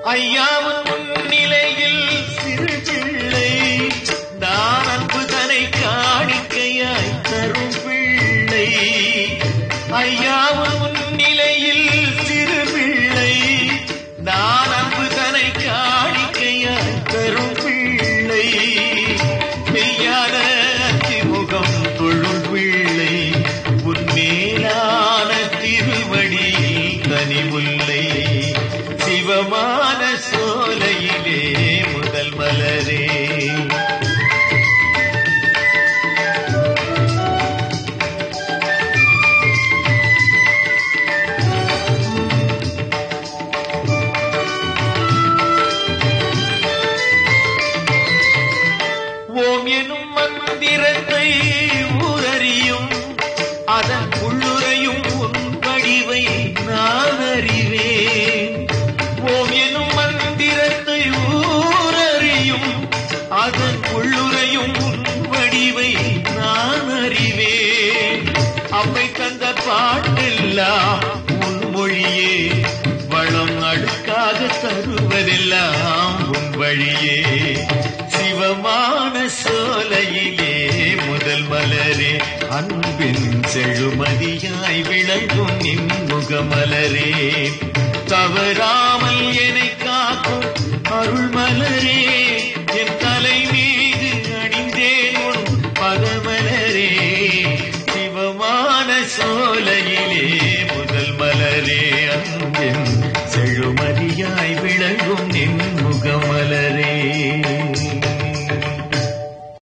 ஐயாவும் முன்னிலையில் சிறு பிள்ளை நான் அன்பு தனை காணிக்கையாய் தரும் பிள்ளை ஐயாவும் முன்னிலையில் சிறு பிள்ளை நான் அன்பு தனை காணிக்கையாய் தரும் பிள்ளை மெய்யான அத்திமுகம் தொழும் பிள்ளை உன்மேலான திருவடியில் தனிமுல்லை சிவமான சோலையிலே முதல் மலரே ஓம் எனும் மந்திரத்தை ஊரறியும் அதன் உள்ளுரையும் உன் வடிவை நான் அறிவேன் ஓம் எனும் மந்திரத்தை ஊரறியும் அதன் உள்ளுரையும் உன் வடிவை நான் அறிவேன் அவை தந்த பாட்டெல்லாம் உன் மொழியே வளம் அடுக்காக தருவதெல்லாம் உன் வழியே சிவமான சோலையிலே முதல் மலரே அன்பின் செழுமதியாய் விளங்கும் நின்முகமலரே தவறாமல் என்னை காக்கும் அருள் மலரே